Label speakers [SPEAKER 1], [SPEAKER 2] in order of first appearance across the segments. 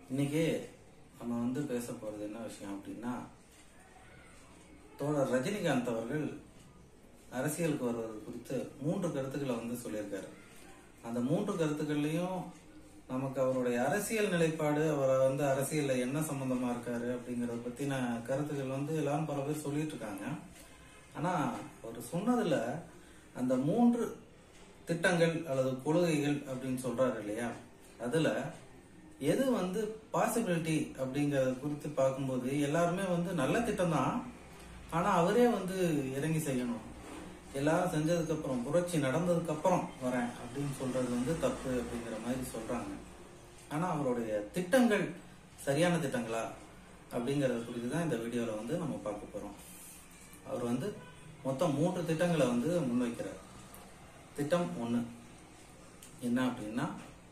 [SPEAKER 1] இன்னைக்கு நம்ம வந்து பேச போறது என்ன விஷயம் அப்படின்னா தோழர் ரஜினிகாந்த் அவர்கள் அரசியலுக்கு வருவது குறித்து மூன்று கருத்துக்களை வந்து சொல்லியிருக்காரு அந்த மூன்று கருத்துக்கள்லையும் நமக்கு அவருடைய அரசியல் நிலைப்பாடு அவரை வந்து அரசியல்ல என்ன சம்பந்தமா இருக்காரு அப்படிங்கறத பத்தின கருத்துக்கள் வந்து எல்லாரும் பல பேர் சொல்லிட்டு இருக்காங்க ஆனா அவர் சொன்னதுல அந்த மூன்று திட்டங்கள் அல்லது கொள்கைகள் அப்படின்னு சொல்றாரு இல்லையா அதுல எது வந்து பாசிபிலிட்டி அப்படிங்கறத குறித்து பார்க்கும்போது எல்லாருமே வந்து நல்ல திட்டம் தான் ஆனா அவரே வந்து இறங்கி செய்யணும் எல்லாரும் செஞ்சதுக்கு அப்புறம் புரட்சி நடந்ததுக்கு அப்புறம் வரேன் அப்படின்னு சொல்றது வந்து தப்பு அப்படிங்கிற மாதிரி சொல்றாங்க ஆனா அவருடைய திட்டங்கள் சரியான திட்டங்களா அப்படிங்கறத குறித்து தான் இந்த வீடியோல வந்து நம்ம பார்க்க போறோம் அவர் வந்து மொத்தம் மூன்று திட்டங்களை வந்து முன்வைக்கிறார் திட்டம் ஒன்று என்ன அப்படின்னா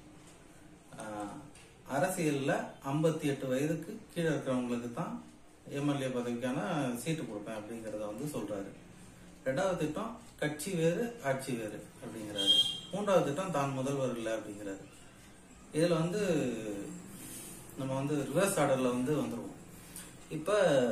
[SPEAKER 1] ஆஹ், அரசியல்ல ஐம்பத்தி எட்டு வயதுக்கு கீழே இருக்கிறவங்களுக்கு தான் எம்எல்ஏ பதவிக்கான சீட்டு கொடுப்பேன் அப்படிங்கறத வந்து சொல்றாரு ரெண்டாவது திட்டம் கட்சி வேறு ஆட்சி வேறு அப்படிங்கிறாரு மூன்றாவது திட்டம் தான் முதல்வர் இல்லை அப்படிங்கிறாரு இதுல வந்து நம்ம வந்து ரிவர்ஸ் ஆர்டர்ல வந்து வந்துருவோம் இப்ப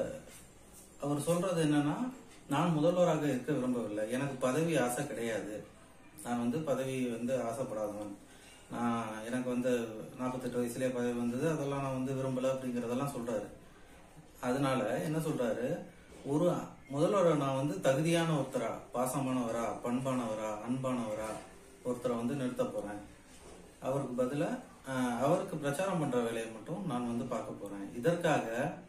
[SPEAKER 1] அவர் சொல்றது என்னன்னா நான் முதல்வராக இருக்க விரும்பவில்லை எனக்கு பதவி ஆசை கிடையாது நான் வந்து பதவி வந்து ஆசைப்படாதவன் நான் எனக்கு வந்து நாற்பத்தெட்டு வயசுலயே பதவி வந்தது அதெல்லாம் நான் வந்து விரும்பல அப்படிங்கறதெல்லாம் சொல்றாரு அதனால என்ன சொல்றாரு ஒரு முதல்வரை நான் வந்து தகுதியான ஒருத்தரா பாசமானவரா பண்பானவரா அன்பானவரா ஒருத்தரை வந்து நிறுத்த போறேன் அவருக்கு பதிலா ஆஹ், அவருக்கு பிரச்சாரம் பண்ற வேலையை மட்டும் நான் வந்து பார்க்க போறேன் இதற்காக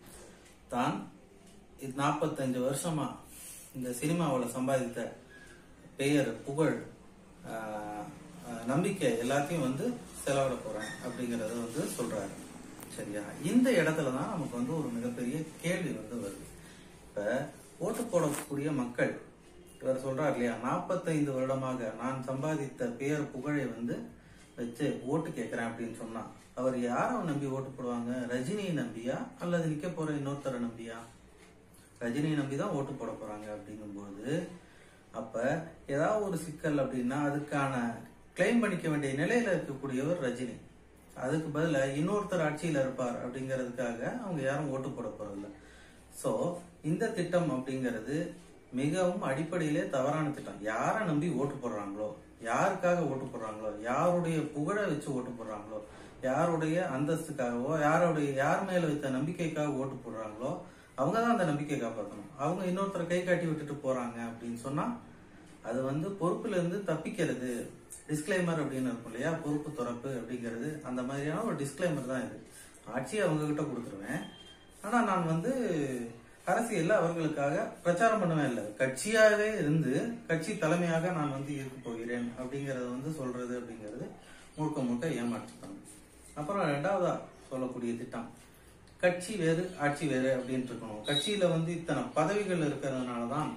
[SPEAKER 1] தான் நாற்பத்தஞ்சு வருஷமா இந்த சினிமாவில் சம்பாதித்த பெயர் புகழ் ஆஹ், ஆஹ், நம்பிக்கை எல்லாத்தையும் வந்து செலவிட போறேன் அப்படிங்கறத வந்து சொல்றாரு சரியா இந்த இடத்துல தான் நமக்கு வந்து ஒரு மிகப்பெரிய கேள்வி வந்து வருது இப்ப ஓட்டு போடக்கூடிய மக்கள் இவர் சொல்றார் இல்லையா நாற்பத்தைந்து வருடமாக நான் சம்பாதித்த பெயர் புகழை வந்து வச்சு ஓட்டு கேட்கிறேன் அப்படின்னு சொன்னா அவர் யாரை நம்பி ஓட்டு போடுவாங்க ரஜினியை நம்பியா அல்லது நிக்க போற இன்னொருத்தரை நம்பியா ரஜினியை நம்பி தான் ஓட்டு போட போறாங்க அப்படிங்கும்போது அப்ப ஏதாவது ஒரு சிக்கல் அப்படின்னா அதுக்கான கிளைம் பண்ணிக்க வேண்டிய நிலையில இருக்கக்கூடியவர் ரஜினி அதுக்கு பதிலா இன்னொருத்தர் ஆட்சியில இருப்பார் அப்படிங்கிறதுக்காக அவங்க யாரும் ஓட்டு போட போறதில்ல சோ இந்த திட்டம் அப்படிங்கிறது மிகவும் அடிப்படையிலே தவறான திட்டம் யாரை நம்பி ஓட்டு போடுறாங்களோ யாருக்காக ஓட்டு போடுறாங்களோ யாருடைய புகழை வச்சு ஓட்டு போடுறாங்களோ யாருடைய அந்தஸ்துக்காகவோ யாருடைய யார் மேல வைத்த நம்பிக்கைக்காக ஓட்டு போடுறாங்களோ அவங்க தான் அந்த நம்பிக்கையை காப்பாற்றணும் அவங்க இன்னொருத்தரை கை காட்டி விட்டுட்டு போறாங்க அப்படின்னு சொன்னா அது வந்து பொறுப்புல இருந்து தப்பிக்கிறது டிஸ்க்ளைமர் அப்படின்னு இருக்கும் இல்லையா பொறுப்பு துறப்பு அப்படிங்கிறது அந்த மாதிரியான ஒரு டிஸ்க்ளைமர் தான் இது ஆட்சியை அவங்க கிட்ட கொடுத்துருவேன் ஆனா நான் வந்து அரசியல்ல அவர்களுக்காக பிரச்சாரம் பண்ணுவேன் இல்லை கட்சியாகவே இருந்து கட்சி தலைமையாக நான் வந்து இருக்க போகிறேன் அப்படிங்கறத வந்து சொல்றது அப்படிங்கிறது முழுக்க முழுக்க ஏமாற்றுத்தனம் அப்புறம் ரெண்டாவதா சொல்லக்கூடிய திட்டம் கட்சி வேறு ஆட்சி வேறு அப்படின்ட்டு இருக்கணும் கட்சியில வந்து இத்தனை பதவிகள் இருக்கிறதுனாலதான்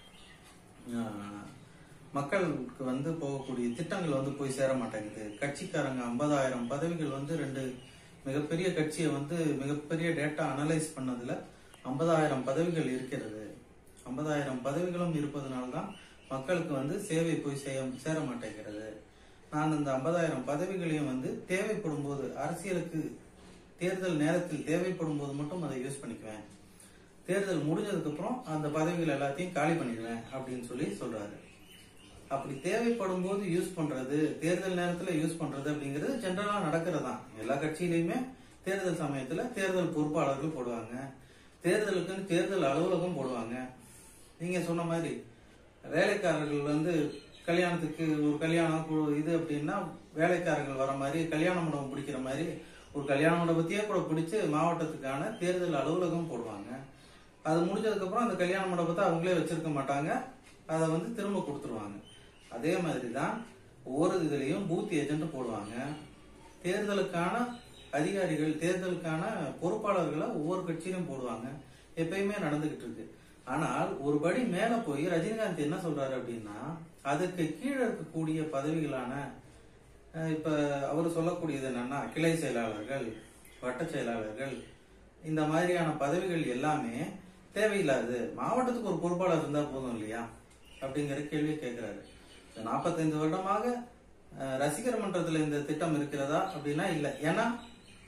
[SPEAKER 1] ஆஹ், மக்களுக்கு வந்து போகக்கூடிய திட்டங்கள் வந்து போய் சேர மாட்டேங்குது கட்சிக்காரங்க ஐம்பதாயிரம் பதவிகள் வந்து ரெண்டு மிகப்பெரிய கட்சியை வந்து மிகப்பெரிய டேட்டா அனலைஸ் பண்ணதுல ஐம்பதாயிரம் பதவிகள் இருக்கிறது ஐம்பதாயிரம் பதவிகளும் இருப்பதனால்தான் மக்களுக்கு வந்து சேவை போய் செய்ய சேர மாட்டேங்கிறது நான் அந்த ஐம்பதாயிரம் பதவிகளையும் வந்து தேவைப்படும் போது அரசியலுக்கு தேர்தல் நேரத்தில் தேவைப்படும் போது மட்டும் அதை யூஸ் பண்ணிக்குவேன் தேர்தல் முடிஞ்சதுக்கு அப்புறம் அந்த பதவிகள் எல்லாத்தையும் காலி பண்ணிடுவேன் அப்படின்னு சொல்லி சொல்றாரு அப்படி தேவைப்படும் போது யூஸ் பண்றது தேர்தல் நேரத்துல யூஸ் பண்றது அப்படிங்கிறது ஜென்ரலா நடக்கிறதா எல்லா கட்சியிலயுமே தேர்தல் சமயத்துல தேர்தல் பொறுப்பாளர்கள் போடுவாங்க தேர்தலுக்குன்னு தேர்தல் அலுவலகம் போடுவாங்க நீங்க சொன்ன மாதிரி வேலைக்காரர்கள் வந்து கல்யாணத்துக்கு ஒரு கல்யாணம் கு- இது அப்படின்னா வேலைக்காரர்கள் வர மாதிரி கல்யாண மண்டபம் பிடிக்கிற மாதிரி ஒரு கல்யாண மண்டபத்தையே கூட பிடிச்சு மாவட்டத்துக்கான தேர்தல் அலுவலகம் போடுவாங்க அது முடிஞ்சதுக்கு அப்புறம் அந்த கல்யாண மண்டபத்தை அவங்களே வச்சிருக்க மாட்டாங்க அதை வந்து திரும்ப கொடுத்துருவாங்க அதே மாதிரி தான் ஒவ்வொரு இதுலயும் பூத் ஏஜென்ட் போடுவாங்க தேர்தலுக்கான அதிகாரிகள் தேர்தலுக்கான பொறுப்பாளர்களை ஒவ்வொரு கட்சியிலும் போடுவாங்க எப்பயுமே நடந்துகிட்டு இருக்கு ஆனால் ஒரு படி மேல போய் ரஜினிகாந்த் என்ன சொல்றாரு அப்படின்னா அதுக்கு கீழே இருக்கக்கூடிய பதவிகளான அஹ், இப்ப அவர் சொல்லக்கூடியது என்னன்னா கிளை செயலாளர்கள் வட்ட செயலாளர்கள் இந்த மாதிரியான பதவிகள் எல்லாமே தேவையில்லாது மாவட்டத்துக்கு ஒரு பொறுப்பாளர் இருந்தா போதும் இல்லையா அப்படிங்கிற கேள்வி கேட்கிறாரு இந்த 45 வருடமாக அஹ், ரசிகர் மன்றத்துல இந்த திட்டம் இருக்கிறதா அப்படின்னா இல்ல ஏன்னா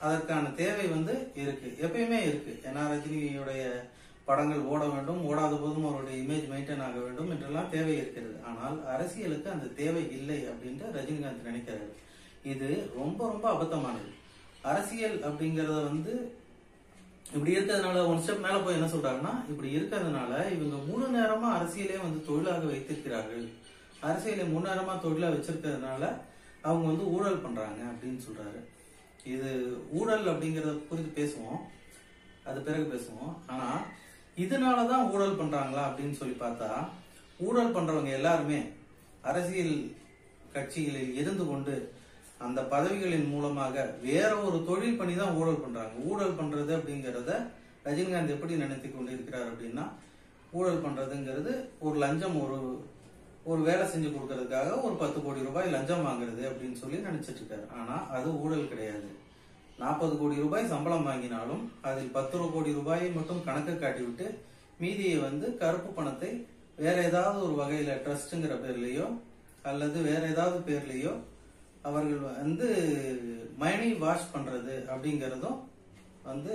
[SPEAKER 1] அதற்கான தேவை வந்து இருக்கு எப்பயுமே இருக்கு ஏன்னா ரஜினியுடைய படங்கள் ஓட வேண்டும் ஓடாத போதும் அவருடைய இமேஜ் மெயின்டைன் ஆக வேண்டும் என்றெல்லாம் தேவை இருக்கிறது ஆனால் அரசியலுக்கு அந்த தேவை இல்லை அப்படின்ட்டு ரஜினிகாந்த் நினைக்கிறாரு இது ரொம்ப ரொம்ப அபத்தமானது அரசியல் அப்படிங்கறத வந்து இப்படி இருக்கிறதுனால ஒன் ஸ்டெப் மேல போய் என்ன சொல்றாங்கன்னா இப்படி இருக்கிறதுனால இவங்க முழு நேரமா அரசியலே வந்து தொழிலாக வைத்திருக்கிறார்கள் அரசியலை முழு நேரமா தொழிலா வச்சிருக்கிறதுனால அவங்க வந்து ஊழல் பண்றாங்க அப்படின்னு சொல்றாரு இது ஊழல் அப்படிங்கறத குறித்து பேசுவோம் அது பிறகு பேசுவோம் ஆனா இதனாலதான் ஊழல் பண்றாங்களா அப்படின்னு சொல்லி பார்த்தா ஊழல் பண்றவங்க எல்லாருமே அரசியல் கட்சிகளில் இருந்து கொண்டு அந்த பதவிகளின் மூலமாக வேற ஒரு தொழில் பண்ணி தான் ஊழல் பண்றாங்க ஊழல் பண்றது அப்படிங்கறத ரஜினிகாந்த் எப்படி நினைத்து கொண்டிருக்கிறார் அப்படின்னா ஊழல் பண்றதுங்கிறது ஒரு லஞ்சம் ஒரு ஒரு வேலை செஞ்சு கொடுக்கறதுக்காக ஒரு பத்து கோடி ரூபாய் லஞ்சம் வாங்குறது அப்படின்னு சொல்லி நினைச்சிட்டு இருக்காரு ஆனா அது ஊழல் கிடையாது நாற்பது கோடி ரூபாய் சம்பளம் வாங்கினாலும் அதில் பத்து கோடி ரூபாயை மட்டும் கணக்கு காட்டிவிட்டு மீதியை வந்து கருப்பு பணத்தை வேற ஏதாவது ஒரு வகையில ட்ரஸ்ட்ங்கிற பேர்லயோ அல்லது வேற ஏதாவது பேர்லயோ அவர்கள் வந்து மணி வாஷ் பண்றது அப்படிங்கறதும் வந்து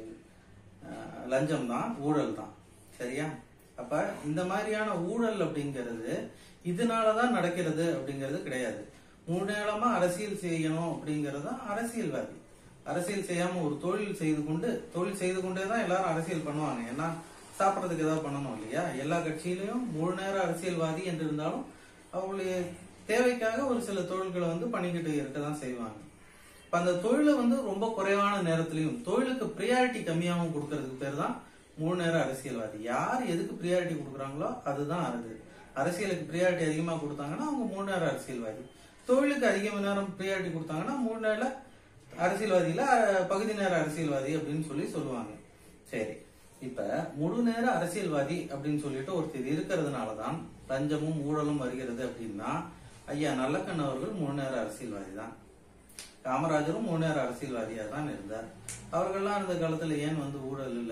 [SPEAKER 1] அஹ், லஞ்சம் தான் ஊழல் தான் சரியா அப்ப இந்த மாதிரியான ஊழல் அப்படிங்கிறது இதனாலதான் நடக்கிறது அப்படிங்கிறது கிடையாது மூணேளமா அரசியல் செய்யணும் அப்படிங்கிறது தான் அரசியல்வாதி அரசியல் செய்யாம ஒரு தொழில் செய்து கொண்டு தொழில் செய்து கொண்டே தான் எல்லாரும் அரசியல் பண்ணுவாங்க ஏன்னா சாப்பிடறதுக்கு ஏதாவது பண்ணணும் இல்லையா எல்லா கட்சியிலையும் முழு நேர அரசியல்வாதி என்று இருந்தாலும் அவங்களுடைய தேவைக்காக ஒரு சில தொழில்களை வந்து பண்ணிக்கிட்டு இருக்க தான் செய்வாங்க இப்ப அந்த தொழிலை வந்து ரொம்ப குறைவான நேரத்திலையும் தொழிலுக்கு ப்ரியாரிட்டி கம்மியாகவும் கொடுக்கறதுக்கு பேர் தான் முழு நேர அரசியல்வாதி யார் எதுக்கு ப்ரியாரிட்டி கொடுக்குறாங்களோ அதுதான் அது அரசியலுக்கு ப்ரியாரிட்டி அதிகமா கொடுத்தாங்கன்னா அவங்க மூணு நேர அரசியல்வாதி தொழிலுக்கு அதிக நேரம் ப்ரியாரிட்டி கொடுத்தாங்கன்னா மூணு நேர அரசியல்வாதியில அஹ், பகுதி நேர அரசியல்வாதி அப்படின்னு சொல்லி சொல்லுவாங்க சரி இப்ப முழு நேர அரசியல்வாதி அப்படின்னு சொல்லிட்டு ஒருத்தர் இருக்கிறதுனாலதான் லஞ்சமும் ஊழலும் வருகிறது அப்படின்னா ஐயா நல்லக்கண் அவர்கள் முழு நேர அரசியல்வாதி தான் காமராஜரும் மூணு நேர அரசியல்வாதியா தான் இருந்தார் அவர்கள்லாம் அந்த காலத்துல ஏன் வந்து ஊழல் இல்ல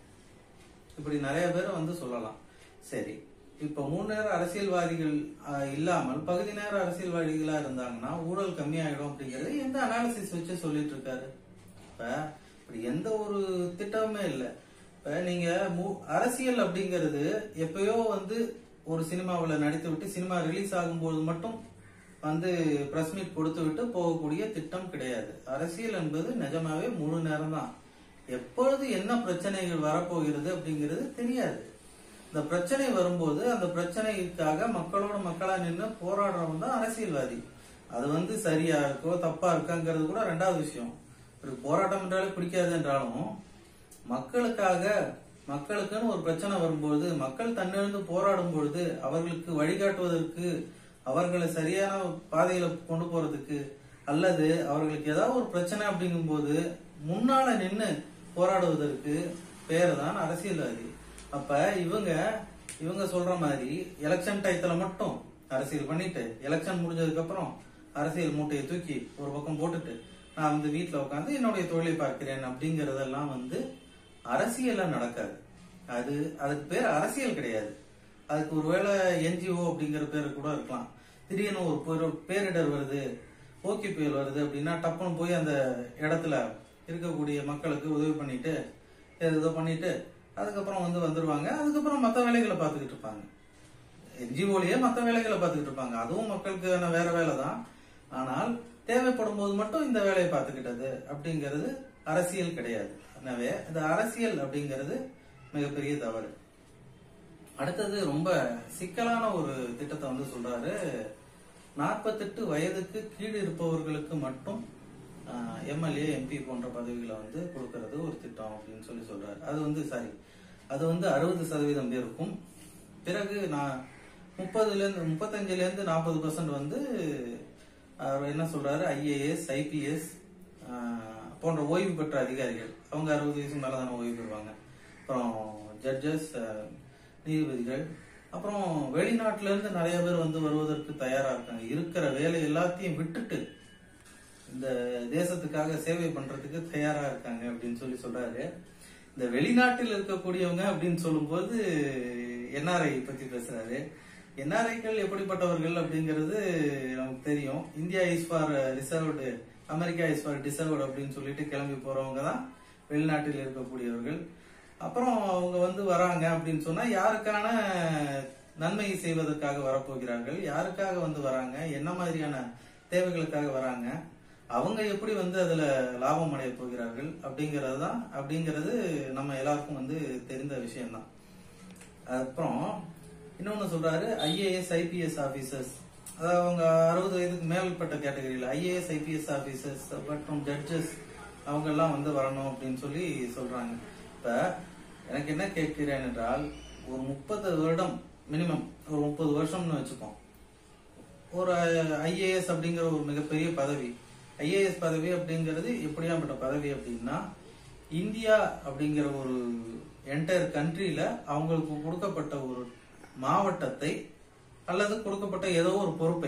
[SPEAKER 1] இப்படி நிறைய பேர் வந்து சொல்லலாம் சரி இப்ப மூணு நேர அரசியல்வாதிகள் ஆஹ், இல்லாமல் பகுதி நேர அரசியல்வாதிகளா இருந்தாங்கன்னா ஊழல் கம்மியாயிடும் அப்படிங்கறது எந்த அனாலிசிஸ் வச்சு சொல்லிட்டு இருக்காரு இப்ப இப்படி எந்த ஒரு திட்டமுமே இல்லை இப்ப நீங்க மு- அரசியல் அப்படிங்கிறது எப்பயோ வந்து ஒரு சினிமாவுல நடித்து விட்டு சினிமா ரிலீஸ் ஆகும்போது மட்டும் வந்து பிரஸ் மீட் கொடுத்து விட்டு போகக்கூடிய திட்டம் கிடையாது அரசியல் என்பது நிஜமாவே முழு நேரம் தான் எப்பொழுது என்ன பிரச்சனைகள் வரப்போகிறது அப்படிங்கிறது தெரியாது இந்த பிரச்சனை வரும்போது அந்த பிரச்சனைக்காக மக்களோட மக்களா நின்று போராடுறவன் தான் அரசியல்வாதி அது வந்து சரியா இருக்கோ தப்பா இருக்காங்கிறது கூட ரெண்டாவது விஷயம் ஒரு போராட்டம் என்றாலே பிடிக்காது என்றாலும் மக்களுக்காக மக்களுக்குன்னு ஒரு பிரச்சனை வரும்பொழுது மக்கள் தன்னெழுந்து போராடும் பொழுது அவர்களுக்கு வழிகாட்டுவதற்கு அவர்களை சரியான பாதையில கொண்டு போறதுக்கு அல்லது அவர்களுக்கு ஏதாவது ஒரு பிரச்சனை அப்படிங்கும்போது முன்னால நின்னு போராடுவதற்கு பேர் தான் அரசியல்வாதி அப்ப இவங்க இவங்க சொல்ற மாதிரி எலெக்ஷன் டயத்துல மட்டும் அரசியல் பண்ணிட்டு எலெக்ஷன் முடிஞ்சதுக்கு அப்புறம் அரசியல் மூட்டையை தூக்கி ஒரு பக்கம் போட்டுட்டு நான் வந்து வீட்டுல உட்காந்து என்னுடைய தொழிலை பார்க்கிறேன் அப்படிங்கறதெல்லாம் வந்து அரசியல்ல நடக்காது அது அதுக்கு பேர் அரசியல் கிடையாது அதுக்கு ஒருவேளை என்ஜிஓ அப்படிங்கிற பேர் கூட இருக்கலாம் திடீர்னு ஒரு பேரு- பேரிடர் வருது போக்கி புயல் வருது அப்படின்னா டப்புன்னு போய் அந்த இடத்துல இருக்கக்கூடிய மக்களுக்கு உதவி பண்ணிட்டு ஏதோ பண்ணிட்டு அதுக்கப்புறம் வந்து வந்துருவாங்க அதுக்கப்புறம் மற்ற வேலைகளை பார்த்துக்கிட்டு இருப்பாங்க என்ஜிஓலயே மற்ற வேலைகளை பார்த்துக்கிட்டு இருப்பாங்க அதுவும் மக்களுக்கான வேற வேலை தான் ஆனால் தேவைப்படும் போது மட்டும் இந்த வேலையை பார்த்துக்கிட்டது அப்படிங்கிறது அரசியல் கிடையாது எனவே இந்த அரசியல் அப்படிங்கிறது மிகப்பெரிய தவறு அடுத்தது ரொம்ப சிக்கலான ஒரு திட்டத்தை வந்து சொல்றாரு நாற்பத்தெட்டு வயதுக்கு கீழ் இருப்பவர்களுக்கு மட்டும் எம்எல்ஏ எம்பி போன்ற பதவிகளை வந்து கொடுக்கறது ஒரு திட்டம் அப்படின்னு சொல்லி சொல்றாரு அது வந்து சாரி அது வந்து அறுபது சதவீதம் பேருக்கும் பிறகு நான் முப்பதுல இருந்து முப்பத்தஞ்சுல இருந்து நாற்பது பர்சன்ட் வந்து அவர் என்ன சொல்றாரு ஐஏஎஸ் ஐபிஎஸ் போன்ற ஓய்வு பெற்ற அதிகாரிகள் அவங்க அறுபது வயசுக்கு மேல தானே ஓய்வு பெறுவாங்க அப்புறம் ஜட்ஜஸ் நீதிபதிகள் அப்புறம் வெளிநாட்டுல இருந்து நிறைய பேர் வந்து வருவதற்கு தயாரா இருக்காங்க இருக்கிற வேலை எல்லாத்தையும் விட்டுட்டு இந்த தேசத்துக்காக சேவை பண்றதுக்கு தயாரா இருக்காங்க அப்படின்னு சொல்லி சொல்றாரு இந்த வெளிநாட்டில் இருக்கக்கூடியவங்க அப்படின்னு சொல்லும்போது என்ஆர்ஐ பத்தி பேசுறாரு என்ஆர்ஐக்கள் எப்படிப்பட்டவர்கள் அப்படிங்கிறது நமக்கு தெரியும் India is for reserved America is for deserved அப்படின்னு சொல்லிட்டு கிளம்பி போறவங்க தான் வெளிநாட்டில் இருக்கக்கூடியவர்கள் அப்புறம் அவங்க வந்து வராங்க அப்படின்னு சொன்னா யாருக்கான நன்மை செய்வதற்காக வரப்போகிறார்கள் யாருக்காக வந்து வராங்க என்ன மாதிரியான தேவைகளுக்காக வராங்க அவங்க எப்படி வந்து அதுல லாபம் அடைய போகிறார்கள் அப்படிங்கிறது தான் அப்படிங்கிறது நம்ம எல்லாருக்கும் வந்து தெரிந்த விஷயம்தான் அப்புறம் இன்னொன்னு சொல்றாரு ஐஏஎஸ் ஐபிஎஸ் ஆபீசர்ஸ் அதாவது அவங்க அறுபது வயதுக்கு மேல்பட்ட கேட்டகரியில் ஐஏஎஸ் ஐபிஎஸ் ஆபீசர்ஸ் மற்றும் ஜட்ஜஸ் அவங்க எல்லாம் வந்து வரணும் அப்படின்னு சொல்லி சொல்றாங்க இப்ப எனக்கு என்ன கேட்கிறேன் என்றால் ஒரு முப்பது வருடம் மினிமம் ஒரு முப்பது வருஷம்னு வச்சுப்போம் ஒரு ஐஏஎஸ் அப்படிங்கிற ஒரு மிகப்பெரிய பதவி ஐஏஎஸ் பதவி அப்படிங்கிறது எப்படியாப்பட்ட பதவி அப்படின்னா இந்தியா அப்படிங்கிற ஒரு என்டையர் கண்ட்ரியில அவங்களுக்கு கொடுக்கப்பட்ட ஒரு மாவட்டத்தை அல்லது கொடுக்கப்பட்ட ஏதோ ஒரு பொறுப்பை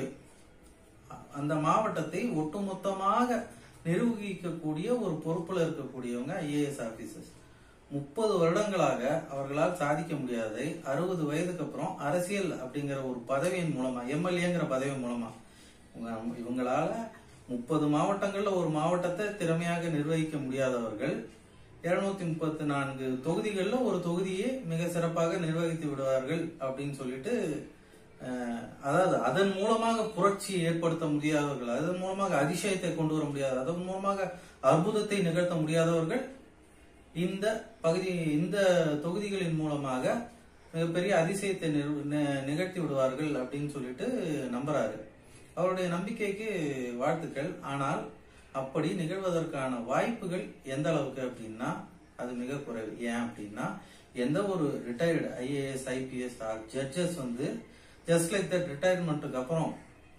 [SPEAKER 1] அந்த மாவட்டத்தை ஒட்டுமொத்தமாக நிர்வகிக்கக்கூடிய ஒரு பொறுப்புல இருக்கக்கூடியவங்க ஐஏஎஸ் ஆபீசர்ஸ் முப்பது வருடங்களாக அவர்களால் சாதிக்க முடியாததை அறுபது வயதுக்கு அப்புறம் அரசியல் அப்படிங்கிற ஒரு பதவியின் மூலமா எம்எல்ஏங்கிற பதவி மூலமா இவங்க- இவங்களால முப்பது மாவட்டங்கள்ல ஒரு மாவட்டத்தை திறமையாக நிர்வகிக்க முடியாதவர்கள் இருநூத்தி முப்பத்தி நான்கு தொகுதிகள்ல ஒரு தொகுதியை மிக சிறப்பாக நிர்வகித்து விடுவார்கள் அப்படின்னு சொல்லிட்டு அஹ், அதாவது அதன் மூலமாக புரட்சி ஏற்படுத்த முடியாதவர்கள் அதன் மூலமாக அதிசயத்தை கொண்டு வர முடியாத அதன் மூலமாக அற்புதத்தை நிகழ்த்த முடியாதவர்கள் இந்த பகுதி இந்த தொகுதிகளின் மூலமாக மிகப்பெரிய அதிசயத்தை நிறு- நி- நிகழ்த்தி விடுவார்கள் அப்படின்னு சொல்லிட்டு நம்புறாரு அவருடைய நம்பிக்கைக்கு வாழ்த்துக்கள் ஆனால் அப்படி நிகழ்வதற்கான வாய்ப்புகள் எந்த அளவுக்கு அப்படின்னா அது மிக குறைவு ஏன் அப்படின்னா எந்த ஒரு ரிட்டையர்டு ஐஏஎஸ் ஐபிஎஸ் ஜட்ஜஸ் வந்து ஜஸ்ட் லைக் தட் ரிட்டையர்மெண்ட்டுக்கு அப்புறம்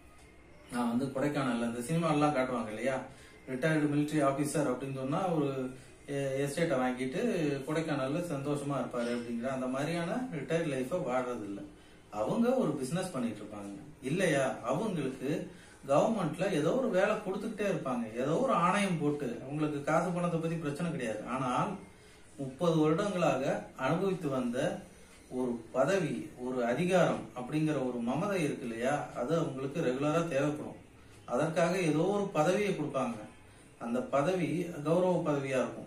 [SPEAKER 1] நான் வந்து கொடைக்கானல்ல இந்த சினிமாலாம் காட்டுவாங்க இல்லையா ரிட்டையர்டு military ஆபீசர் அப்படின்னு சொன்னா ஒரு எஸ்டேட்டை வாங்கிட்டு கொடைக்கானல்ல சந்தோஷமா இருப்பாரு அப்படிங்கிற அந்த மாதிரியான ரிட்டையர்ட் லைஃபை வாடுறது இல்ல அவங்க ஒரு பிசினஸ் பண்ணிட்டு இருப்பாங்க இல்லையா அவங்களுக்கு கவர்மெண்ட்ல ஏதோ ஒரு வேலை கொடுத்துக்கிட்டே இருப்பாங்க ஏதோ ஒரு ஆணையம் போட்டு அவங்களுக்கு காசு பணத்தை பத்தி பிரச்சனை கிடையாது ஆனால் முப்பது வருடங்களாக அனுபவித்து வந்த ஒரு பதவி ஒரு அதிகாரம் அப்படிங்கிற ஒரு மமதை இருக்கு இல்லையா அது அவங்களுக்கு ரெகுலரா தேவைப்படும் அதற்காக ஏதோ ஒரு பதவியை கொடுப்பாங்க அந்த பதவி கௌரவ பதவியா இருக்கும்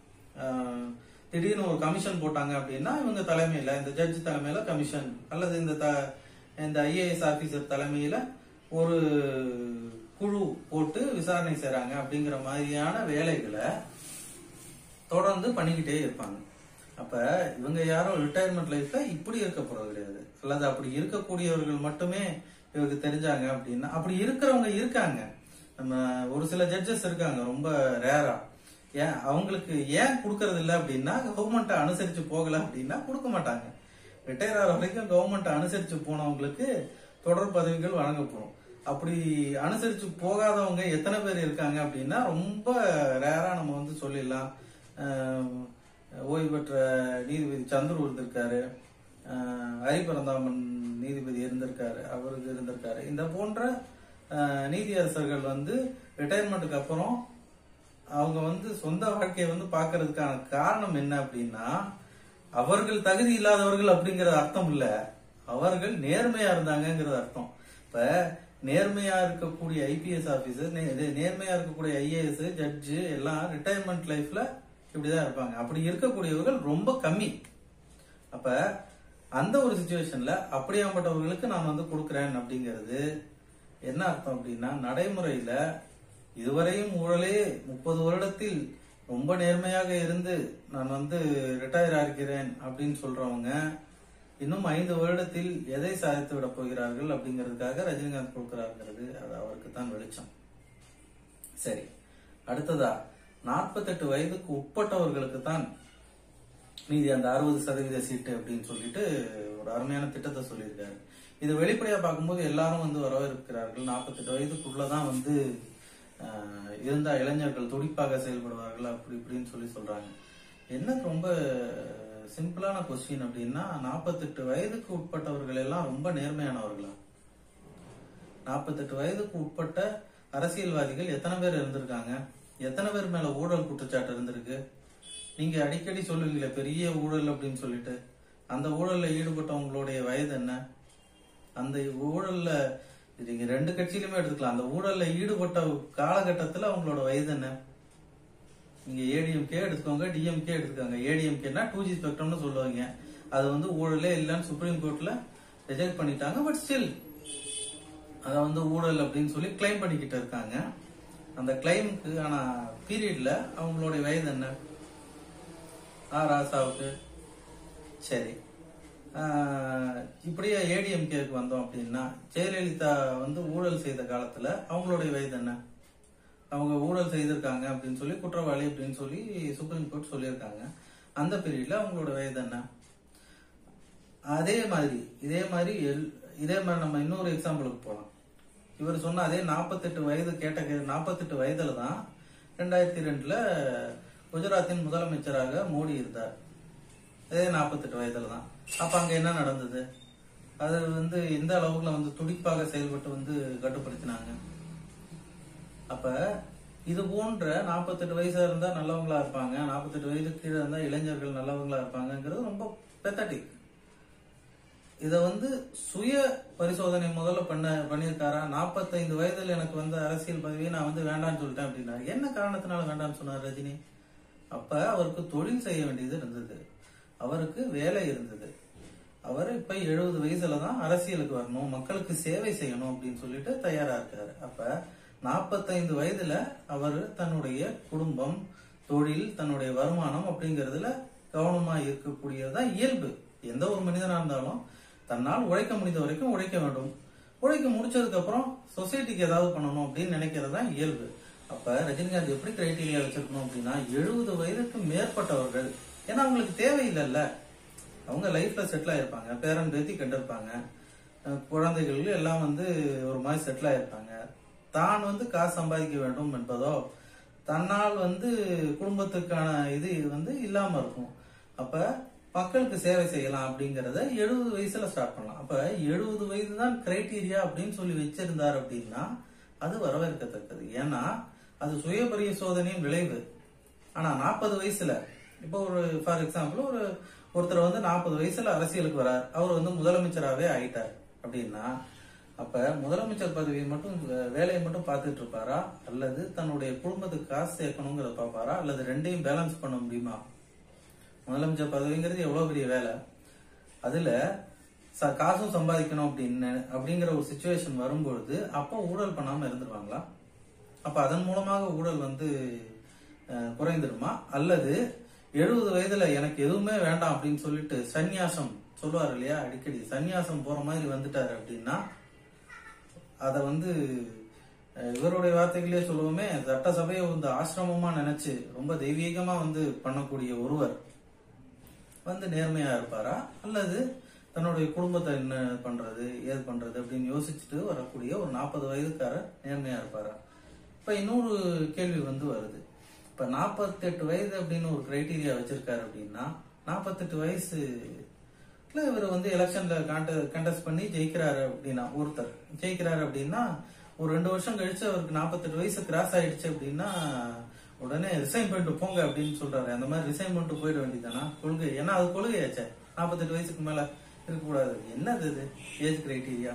[SPEAKER 1] ஆஹ் திடீர்னு ஒரு கமிஷன் போட்டாங்க அப்படின்னா இவங்க தலைமையில இந்த ஜட்ஜ் தலைமையில கமிஷன் அல்லது இந்த த- இந்த ஐஏஎஸ் ஆபீசர் தலைமையில ஒரு குழு போட்டு விசாரணை செய்றாங்க அப்படிங்கிற மாதிரியான வேலைகளை தொடர்ந்து பண்ணிக்கிட்டே இருப்பாங்க அப்ப இவங்க யாரும் ரிட்டையர்மெண்ட் லைஃப்ல இப்படி இருக்க போறது கிடையாது அல்லது அப்படி இருக்கக்கூடியவர்கள் மட்டுமே இவருக்கு தெரிஞ்சாங்க அப்படின்னா அப்படி இருக்கிறவங்க இருக்காங்க நம்ம ஒரு சில ஜட்ஜஸ் இருக்காங்க ரொம்ப ரேரா ஏன் அவங்களுக்கு ஏன் கொடுக்கறது இல்ல அப்படின்னா கவர்மெண்ட்டை அனுசரிச்சு போகல அப்படின்னா கொடுக்க மாட்டாங்க ரிட்டையர் ஆகிற வரைக்கும் கவர்மெண்ட் அனுசரிச்சு போனவங்களுக்கு தொடர் பதவிகள் வழங்கப்படும் அப்படி அனுசரிச்சு போகாதவங்க எத்தனை பேர் இருக்காங்க அப்படின்னா ரொம்ப ரேரா நம்ம வந்து சொல்லிடலாம் ஆஹ் ஓய்வு பெற்ற நீதிபதி சந்துரு இருந்திருக்காரு ஆஹ் ஹரிபரந்தாமன் நீதிபதி இருந்திருக்காரு அவருக்கு இருந்திருக்காரு இந்த போன்ற ஆஹ் நீதியரசர்கள் வந்து ரிட்டையர்மெண்ட்டுக்கு அப்புறம் அவங்க வந்து சொந்த வாழ்க்கையை வந்து பார்க்கிறதுக்கான காரணம் என்ன அப்படின்னா அவர்கள் தகுதி இல்லாதவர்கள் அப்படிங்கிற அர்த்தம் இல்ல அவர்கள் நேர்மையா இருந்தாங்கங்கிறது அர்த்தம் இப்ப நேர்மையா இருக்கக்கூடிய ஐபிஎஸ் ஆபீசர் நேர்மையா இருக்கக்கூடிய ஐஏஎஸ் ஜட்ஜு எல்லாம் ரிட்டையர்மெண்ட் லைஃப்ல இப்படிதான் இருப்பாங்க அப்படி இருக்கக்கூடியவர்கள் ரொம்ப கம்மி அப்ப அந்த ஒரு சுச்சுவேஷன்ல அப்படியாப்பட்டவர்களுக்கு நான் வந்து கொடுக்கிறேன் அப்படிங்கிறது என்ன அர்த்தம் அப்படின்னா நடைமுறையில இதுவரையும் ஊழலே முப்பது வருடத்தில் ரொம்ப நேர்மையாக இருந்து நான் வந்து ரிட்டையர் ஆகிறேன் அப்படின்னு சொல்றவங்க இன்னும் ஐந்து வருடத்தில் எதை சாதித்து விட போகிறார்கள் அப்படிங்கிறதுக்காக ரஜினிகாந்த் கொடுக்கிறாருங்கிறது அது அவருக்கு தான் வெளிச்சம் சரி அடுத்ததா நாற்பத்தெட்டு வயதுக்கு உட்பட்டவர்களுக்கு தான் மீதி அந்த அறுபது சதவீத சீட்டு அப்படின்னு சொல்லிட்டு ஒரு அருமையான திட்டத்தை சொல்லியிருக்காரு இது வெளிப்படையா பார்க்கும்போது எல்லாரும் வந்து வரவேற்கிறார்கள் நாற்பத்தெட்டு வயதுக்குள்ளதான் வந்து ஆஹ், இருந்தா இளைஞர்கள் துடிப்பாக செயல்படுவார்கள் அப்படி இப்படின்னு சொல்லி சொல்றாங்க என்ன ரொம்ப சிம்பிளான கொஸ்டின் அப்படின்னா நாற்பத்தெட்டு வயதுக்கு உட்பட்டவர்கள் எல்லாம் ரொம்ப நேர்மையானவர்களா நாற்பத்தெட்டு வயதுக்கு உட்பட்ட அரசியல்வாதிகள் எத்தனை பேர் இருந்திருக்காங்க எத்தனை பேர் மேல ஊழல் குற்றச்சாட்டு இருந்திருக்கு நீங்க அடிக்கடி சொல்லுவீங்களே பெரிய ஊழல் அப்படின்னு சொல்லிட்டு அந்த ஊழல்ல ஈடுபட்டவங்களுடைய வயது என்ன அந்த ஊழல்ல இது நீங்க ரெண்டு கட்சியிலுமே எடுத்துக்கலாம் அந்த ஊழல்ல ஈடுபட்ட காலகட்டத்துல அவங்களோட வயது என்ன நீங்க ஏடிஎம்கே எடுத்துக்கோங்க டிஎம்கே எடுத்துக்கோங்க ஏடிஎம்கேனா டூ ஜி ஸ்பெக்ட்ரம்னு சொல்லுவாங்க அது வந்து ஊழலே இல்லைன்னு சுப்ரீம் கோர்ட்ல ரிஜெக்ட் பண்ணிட்டாங்க பட் ஸ்டில் அதை வந்து ஊழல் அப்படின்னு சொல்லி கிளைம் பண்ணிக்கிட்டு இருக்காங்க அந்த கிளைமுக்கு ஆனா பீரியட்ல அவங்களுடைய வயது என்ன ஆ ராசாவுக்கு சரி ஆஹ் இப்படியே ஏடிஎம்கேக்கு வந்தோம் அப்படின்னா ஜெயலலிதா வந்து ஊழல் செய்த காலத்துல அவங்களுடைய வயது என்ன அவங்க ஊழல் செய்திருக்காங்க அப்படின்னு சொல்லி குற்றவாளி அப்படின்னு சொல்லி சுப்ரீம் கோர்ட் சொல்லியிருக்காங்க அந்த பீரியட்ல அவங்களோட வயது என்ன அதே மாதிரி இதே மாதிரி எல்- இதே மாதிரி நம்ம இன்னொரு எக்ஸாம்பிளுக்கு போலாம் இவர் சொன்ன அதே 48 வயது கேட்ட 48 வயதுல தான் ரெண்டாயிரத்தி ரெண்டுல குஜராத்தின் முதலமைச்சராக மோடி இருந்தார் அதே 48 வயதுல தான் அப்ப அங்க என்ன நடந்தது அது வந்து எந்த அளவுக்குல வந்து துடிப்பாக செயல்பட்டு வந்து கட்டுப்படுத்தினாங்க அப்ப இது போன்ற 48 வயசா இருந்தா நல்லவங்களா இருப்பாங்க 48 வயதுக்கு கீழே இருந்தா இளைஞர்கள் நல்லவங்களா இருப்பாங்கங்கிறது ரொம்ப பெத்தட்டிக் இத வந்து சுய பரிசோதனை முதல்ல பண்ண பண்ணியிருக்காரா 45 வயதுல எனக்கு வந்து அரசியல் பதவியை நான் வந்து வேண்டாம்னு சொல்லிட்டேன் அப்படின்னா என்ன காரணத்தினால வேண்டாம்னு சொன்னார் ரஜினி அப்ப அவருக்கு தொழில் செய்ய வேண்டியது இருந்தது அவருக்கு வேலை இருந்தது அவர் இப்ப எழுபது வயசுல தான் அரசியலுக்கு வரணும் மக்களுக்கு சேவை செய்யணும் அப்படின்னு சொல்லிட்டு தயாரா இருக்காரு அப்ப 45 வயதுல அவர் தன்னுடைய குடும்பம் தொழில் தன்னுடைய வருமானம் அப்படிங்கறதுல கவனமா இருக்கக்கூடியதுதான் இயல்பு எந்த ஒரு மனிதனா இருந்தாலும் தன்னால் உழைக்க முடிந்த வரைக்கும் உழைக்க வேண்டும் உழைக்க முடிச்சதுக்கு அப்புறம் சொசைட்டிக்கு ஏதாவது பண்ணணும் அப்படின்னு நினைக்கிறது தான் இயல்பு அப்ப ரஜினிகாந்த் எப்படி கிரைட்டீரியா வச்சிருக்கணும் அப்படின்னா எழுபது வயதுக்கு மேற்பட்டவர்கள் ஏன்னா அவங்களுக்கு தேவையில்லைல்ல அவங்க லைஃப்ல செட்டில் ஆயிருப்பாங்க பேரன் பேத்தி கண்டிருப்பாங்க அஹ் குழந்தைகள் எல்லாம் வந்து ஒரு மாதிரி செட்டில் ஆயிருப்பாங்க தான் வந்து காசு சம்பாதிக்க வேண்டும் என்பதோ தன்னால் வந்து குடும்பத்துக்கான இது வந்து இல்லாம இருக்கும் அப்ப மக்களுக்கு சேவை செய்யலாம் அப்படிங்கறத எழுபது வயசுல ஸ்டார்ட் பண்ணலாம் அப்ப எழுபது வயது தான் கிரைட்டீரியா அப்படின்னு சொல்லி வச்சிருந்தார் அப்படின்னா அது வரவேற்கத்தக்கது ஏன்னா அது சுய பரிசோதனையின் விளைவு ஆனா நாற்பது வயசுல இப்போ ஒரு ஃபார் எக்ஸாம்பிள் ஒரு ஒருத்தர் வந்து நாற்பது வயசுல அரசியலுக்கு வரார் அவர் வந்து முதலமைச்சராகவே ஆயிட்டார் அப்படின்னா அப்ப முதலமைச்சர் பதவியை மட்டும் வே- வேலையை மட்டும் பார்த்துட்டு இருப்பாரா அல்லது தன்னுடைய குடும்பத்துக்கு காசு சேர்க்கணுங்கிறத பார்ப்பாரா அல்லது ரெண்டையும் பேலன்ஸ் பண்ண முடியுமா முதலமைச்சர் பதவிங்கிறது எவ்வளவு பெரிய வேலை அதுல ச- காசும் சம்பாதிக்கணும் அப்படின்னு அப்படிங்கிற ஒரு சுச்சுவேஷன் வரும்பொழுது அப்போ ஊழல் பண்ணாம இருந்துருவாங்களா அப்ப அதன் மூலமாக ஊழல் வந்து அஹ், குறைந்துருமா அல்லது எழுபது வயதுல எனக்கு எதுவுமே வேண்டாம் அப்படின்னு சொல்லிட்டு சந்நியாசம் சொல்லுவார் இல்லையா அடிக்கடி சந்நியாசம் போற மாதிரி வந்துட்டாரு அப்படின்னா அத வந்து அஹ், இவருடைய வார்த்தைகளே சொல்லுவோமே சட்டசபையை வந்து ஆசிரமமா நினைச்சு ரொம்ப தெய்வீகமா வந்து பண்ணக்கூடிய ஒருவர் வந்து நேர்மையா இருப்பாரா அல்லது தன்னுடைய குடும்பத்தை என்ன பண்றது ஏது பண்றது அப்படின்னு யோசிச்சுட்டு வரக்கூடிய ஒரு நாற்பது வயதுக்காரர் நேர்மையா இருப்பாரா இப்ப இன்னொரு கேள்வி வந்து வருது இப்ப 48 வயது அப்படின்னு ஒரு கிரைட்டீரியா வச்சிருக்காரு அப்படின்னா 48 வயசு இல்ல இவர் வந்து எலெக்ஷன்ல கண்டெஸ்ட் பண்ணி ஜெயிக்கிறாரு அப்படின்னா ஒருத்தர் ஜெயிக்கிறாரு அப்படின்னா ஒரு ரெண்டு வருஷம் கழிச்சு அவருக்கு 48 வயசு கிராஸ் ஆயிடுச்சு அப்படின்னா உடனே ரிசைன் பண்ணிட்டு போங்க அப்படின்னு சொல்றாரு அந்த மாதிரி ரிசைன் பண்ணிட்டு போயிட வேண்டியதானா கொள்கை ஏன்னா அது கொள்கையாச்சே 48 வயசுக்கு மேல இருக்கக்கூடாது என்னது இது ஏஜ் கிரைட்டீரியா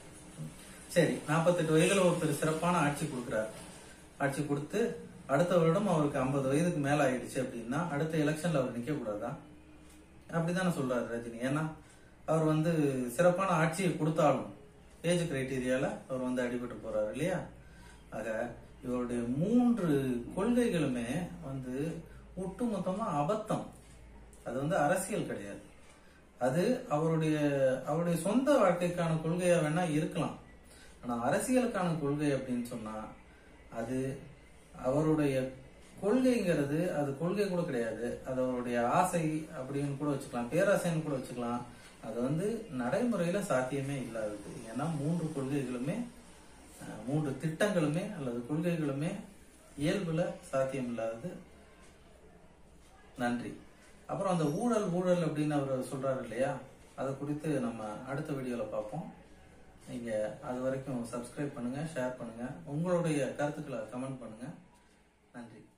[SPEAKER 1] சரி 48 வயதுல ஒருத்தர் சிறப்பான ஆட்சி கொடுக்கிறார் ஆட்சி கொடுத்து அடுத்த வருடம் அவருக்கு 50 வயதுக்கு மேல ஆயிடுச்சு அப்படின்னா அடுத்த எலெக்ஷன்ல அவர் நிக்க கூடாதா அப்படித்தானே சொல்றாரு ரஜினி ஏன்னா அவர் வந்து சிறப்பான ஆட்சியை கொடுத்தாலும் ஏஜ் கிரைட்டீரியால அவர் வந்து அடிபட்டு போறாரு இல்லையா ஆக இவருடைய மூன்று கொள்கைகளுமே வந்து ஒட்டுமொத்தமா அபத்தம் அது வந்து அரசியல் கிடையாது அது அவருடைய அவருடைய சொந்த வாழ்க்கைக்கான கொள்கையா வேணா இருக்கலாம் ஆனா அரசியலுக்கான கொள்கை அப்படின்னு சொன்னா அது அவருடைய கொள்கைங்கிறது அது கொள்கை கூட கிடையாது அது அவருடைய ஆசை அப்படின்னு கூட வச்சுக்கலாம் பேராசைன்னு கூட வச்சுக்கலாம் அது வந்து நடைமுறையில சாத்தியமே இல்லாதது ஏன்னா மூன்று கொள்கைகளுமே அஹ், மூன்று திட்டங்களுமே அல்லது கொள்கைகளுமே இயல்புல சாத்தியம் இல்லாதது நன்றி அப்புறம் அந்த ஊழல் ஊழல் அப்படின்னு அவர் சொல்றாரு இல்லையா அதை குறித்து நம்ம அடுத்த வீடியோல பார்ப்போம் நீங்க அது வரைக்கும் சப்ஸ்கிரைப் பண்ணுங்க ஷேர் பண்ணுங்க உங்களுடைய கருத்துக்களை கமெண்ட் பண்ணுங்க நன்றி